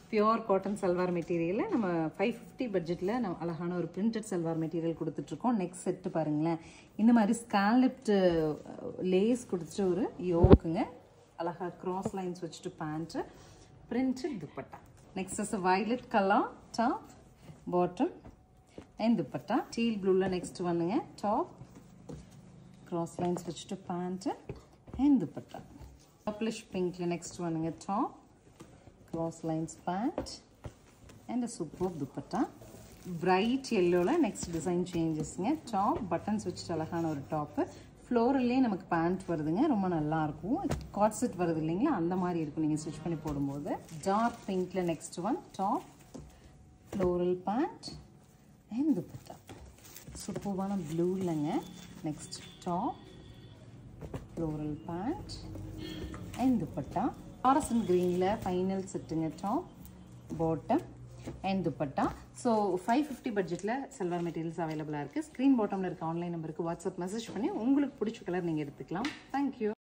pure cotton salwar மெட்டீரியலில் நம்ம five fifty பட்ஜெட்டில் நம்ம அழகான ஒரு பிரிண்டட் சல்வார் மெட்டீரியல் கொடுத்துட்ருக்கோம் நெக்ஸ்ட் செட்டு பாருங்களேன் இந்த மாதிரி ஸ்காலப்டு லேஸ் கொடுத்துட்டு ஒரு யோக்குங்க அழகா கிராஸ் லைன்ஸ் வச்சுட்டு pant printed dupatta next is violet colour top bottom and dupatta teal ப்ளூவில் நெக்ஸ்ட் வந்துங்க டாப் கிராஸ் லைன்ஸ் வச்சுட்டு பேண்ட்டு அண்ட் துப்பட்டா பர்பிளிஷ் பிங்க்ல நெக்ஸ்ட் வந்துங்க top cross lines pant and a superb dupatta bright yellowல நெக்ஸ்ட் டிசைன் சேஞ்சஸ்ங்க top buttons வச்சுட்டு அழகான ஒரு டாப்பு ஃப்ளோரல்லே நமக்கு பேண்ட் வருதுங்க ரொம்ப நல்லா இருக்கும் காட் செட் வருது இல்லைங்களா அந்த மாதிரி இருக்கும் நீங்கள் ஸ்டிச் பண்ணி போடும்போது டார்க் பிங்க்ல next one top floral pant and dupatta சூப்பர்வான ப்ளூலங்க next top floral pant and dupatta ஆரசன் க்ரீனில் ஃபைனல் செட்டுங்க top bottom and dupatta so five fifty பட்ஜெட்டில் சல்வார் மெட்டீரியல்ஸ் அவைலபிளாக இருக்குது ஸ்க்ரீன் பாட்டமில் இருக்க ஆன்லைன் நம்பருக்கு வாட்ஸ்அப் மெசேஜ் பண்ணி உங்களுக்கு பிடிச்ச கலர் நீங்கள் எடுத்துக்கலாம் தேங்க்யூ